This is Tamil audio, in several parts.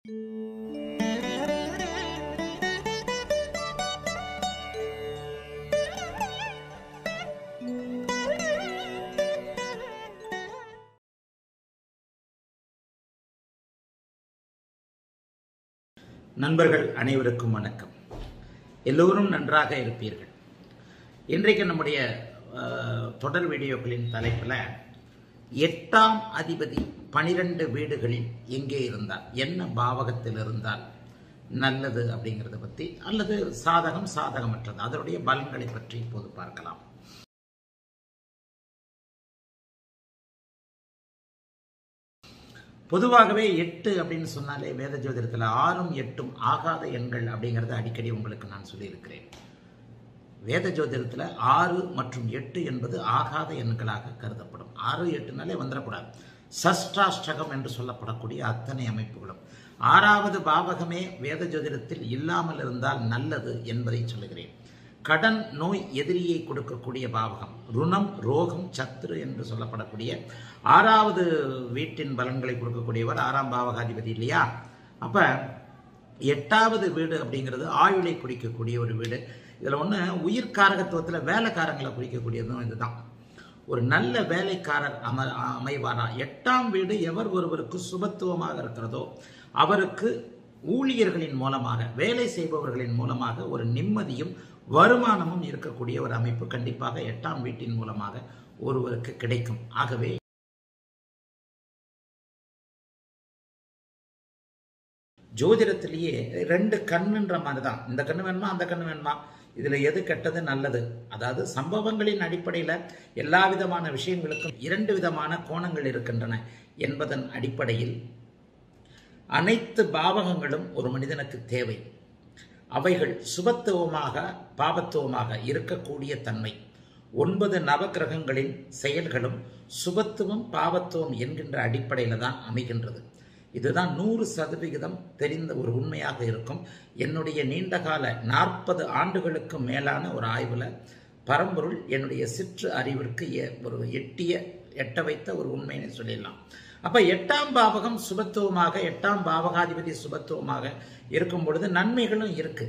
நண்பர்கள் அனைவருக்கும் வணக்கம் எல்லோரும் நன்றாக இருப்பீர்கள் இன்றைக்கு நம்முடைய அஹ், தொடர் வீடியோக்களின் தலைப்பில் எட்டாம் அதிபதி பனிரெண்டு வீடுகளில் எங்கே இருந்தால் என்ன பாவகத்தில் இருந்தால் நல்லது அப்படிங்கிறத பற்றி அல்லது சாதகம் சாதகமற்றது அதனுடைய பலன்களை பற்றி இப்போது பார்க்கலாம் பொதுவாகவே எட்டு அப்படின்னு சொன்னாலே வேத ஜோதிடத்தில் ஆறும் எட்டும் ஆகாத எண்கள் அப்படிங்கிறத அடிக்கடி உங்களுக்கு நான் சொல்லியிருக்கிறேன் வேத ஜோதிடத்தில் ஆறு மற்றும் எட்டு என்பது ஆகாத எண்களாக கருதப்படும் ஆறு எட்டுனாலே வந்துடக்கூடாது சஷ்டாஷ்டகம் என்று சொல்லப்படக்கூடிய அத்தனை அமைப்புகளும் ஆறாவது பாவகமே வேத ஜோதிடத்தில் இல்லாமல் இருந்தால் நல்லது என்பதை சொல்லுகிறேன் கடன் நோய் எதிரியை கொடுக்கக்கூடிய பாவகம் ருணம் ரோகம் சத்துரு என்று சொல்லப்படக்கூடிய ஆறாவது வீட்டின் பலன்களை கொடுக்கக்கூடியவர் ஆறாம் பாவகாதிபதி இல்லையா அப்ப எட்டாவது வீடு அப்படிங்கிறது ஆயுளை குறிக்கக்கூடிய ஒரு வீடு இதில் ஒன்று உயிர்காரகத்துவத்தில் வேலைக்காரங்களை குறிக்கக்கூடியதும் இதுதான் ஒரு நல்ல வேலைக்காரர் அம அமைவாரா எட்டாம் வீடு எவர் ஒருவருக்கு சுபத்துவமாக இருக்கிறதோ அவருக்கு ஊழியர்களின் மூலமாக வேலை செய்பவர்களின் மூலமாக ஒரு நிம்மதியும் வருமானமும் இருக்கக்கூடிய ஒரு அமைப்பு கண்டிப்பாக எட்டாம் வீட்டின் மூலமாக ஒருவருக்கு கிடைக்கும் ஆகவே ஜோதிடத்திலேயே ரெண்டு கண்ணுன்ற மாதிரி தான் இந்த கண்ணு வேணுமா அந்த கண்ணு வேணுமா இதுல எது கெட்டது நல்லது அதாவது சம்பவங்களின் அடிப்படையில் எல்லா விதமான விஷயங்களுக்கும் இரண்டு விதமான கோணங்கள் இருக்கின்றன என்பதன் அடிப்படையில் அனைத்து பாவகங்களும் ஒரு மனிதனுக்கு தேவை அவைகள் சுபத்துவமாக பாபத்துவமாக இருக்கக்கூடிய தன்மை ஒன்பது நவக்கிரகங்களின் செயல்களும் சுபத்துவம் பாவத்துவம் என்கின்ற அடிப்படையில் தான் அமைகின்றது இதுதான் நூறு சதவிகிதம் தெரிந்த ஒரு உண்மையாக இருக்கும் என்னுடைய நீண்டகால நாற்பது ஆண்டுகளுக்கு மேலான ஒரு ஆய்வில் பரம்பொருள் என்னுடைய சிற்று அறிவிற்கு எ- ஒரு எட்டிய எட்ட வைத்த ஒரு உண்மையை சொல்லிடலாம் அப்ப எட்டாம் பாவகம் சுபத்துவமாக எட்டாம் பாவகாதிபதி சுபத்துவமாக இருக்கும் பொழுது நன்மைகளும் இருக்கு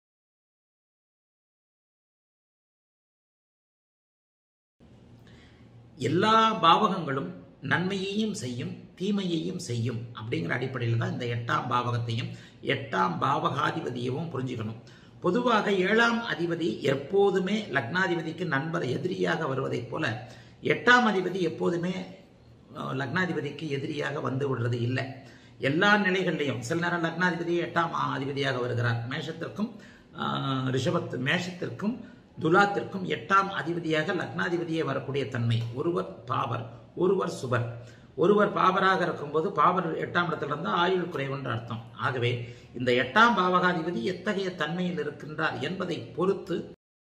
எல்லா பாவகங்களும் நன்மையையும் செய்யும் தீமையையும் செய்யும் அப்படிங்கிற அடிப்படையில் தான் இந்த எட்டாம் பாவகத்தையும் எட்டாம் பாவகாதிபதியவும் புரிஞ்சுக்கணும் பொதுவாக ஏழாம் அதிபதி எப்போதுமே லக்னாதிபதிக்கு நண்பர் எதிரியாக வருவதைப் போல எட்டாம் அதிபதி எப்போதுமே அஹ், லக்னாதிபதிக்கு எதிரியாக வந்து விடுறது இல்லை எல்லா நிலைகள்லையும் சில நேரம் லக்னாதிபதி எட்டாம் அதிபதியாக வருகிறார் மேஷத்திற்கும் அஹ், ரிஷபத்து மேஷத்திற்கும் துலாத்திற்கும் எட்டாம் அதிபதியாக லக்னாதிபதியே வரக்கூடிய தன்மை ஒருவர் பாவர் ஒருவர் சுபர் ஒருவர் பாவராக இருக்கும்போது பாவர் எட்டாம் இடத்துல இருந்தால் ஆயுள் குறைவுன்ற அர்த்தம் ஆகவே இந்த எட்டாம் பாவகாதிபதி எத்தகைய தன்மையில் இருக்கின்றார் என்பதை பொறுத்து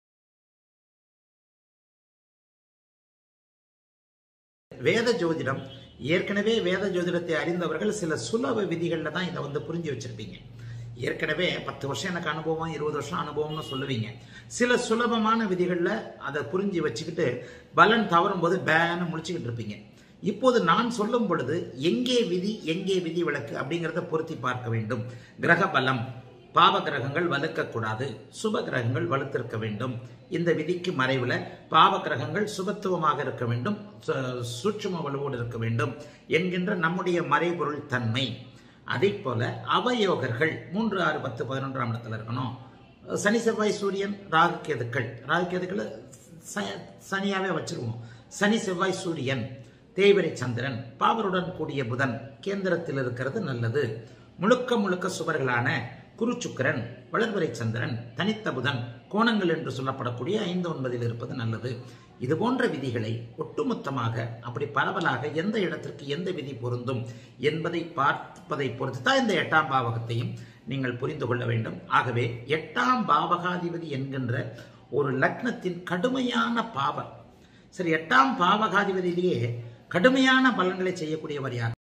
வேத ஜோதிடம் ஏற்கனவே வேத ஜோதிடத்தை அறிந்தவர்கள் சில சுலப விதிகளில் தான் இதை வந்து புரிஞ்சு வச்சிருப்பீங்க ஏற்கனவே பத்து வருஷம் எனக்கு அனுபவம் இருபது வருஷம் அனுபவம்னு சொல்லுவீங்க சில சுலபமான விதிகளில் அதை புரிஞ்சு வச்சுக்கிட்டு பலன் தவறும் போது பேன்னு முழிச்சுக்கிட்டு இருப்பீங்க இப்போது நான் சொல்லும் பொழுது எங்கே விதி எங்கே விதி விளக்கு அப்படிங்கிறத பொருத்தி பார்க்க வேண்டும் கிரக பலம் பாவ கிரகங்கள் வலுக்கக்கூடாது சுப கிரகங்கள் வலுத்திருக்க வேண்டும் இந்த விதிக்கு மறைவுல பாவ கிரகங்கள் சுபத்துவமாக இருக்க வேண்டும் சு- சூட்சும வலுவோடு இருக்க வேண்டும் என்கின்ற நம்முடைய மறைபொருள் தன்மை அதே போல அவயோகர்கள் மூன்று ஆறு பத்து பதினொன்றாம் இடத்துல இருக்கணும் சனி செவ்வாய் சூரியன் ராகு கேதுக்கள் ராகு கேதுக்களை ச- சனியாவே வச்சிருவோம் சனி செவ்வாய் சூரியன் தேய்வரை சந்திரன் பாவருடன் கூடிய புதன் கேந்திரத்தில் இருக்கிறது நல்லது முழுக்க முழுக்க சுவர்களான குரு சுக்கிரன் வளர்வரை சந்திரன் தனித்த புதன் கோணங்கள் என்று சொல்லப்படக்கூடிய ஐந்து ஒன்பதில் இருப்பது நல்லது இது போன்ற விதிகளை ஒட்டுமொத்தமாக அப்படி பரவலாக எந்த இடத்திற்கு எந்த விதி பொருந்தும் என்பதை பார்ப்பதை பொறுத்து தான் இந்த எட்டாம் பாவகத்தையும் நீங்கள் புரிந்து கொள்ள வேண்டும் ஆகவே எட்டாம் பாவகாதிபதி என்கின்ற ஒரு லக்னத்தின் கடுமையான பாவம் சரி எட்டாம் பாவகாதிபதியிலேயே கடுமையான பலன்களை செய்யக்கூடியவர் யார்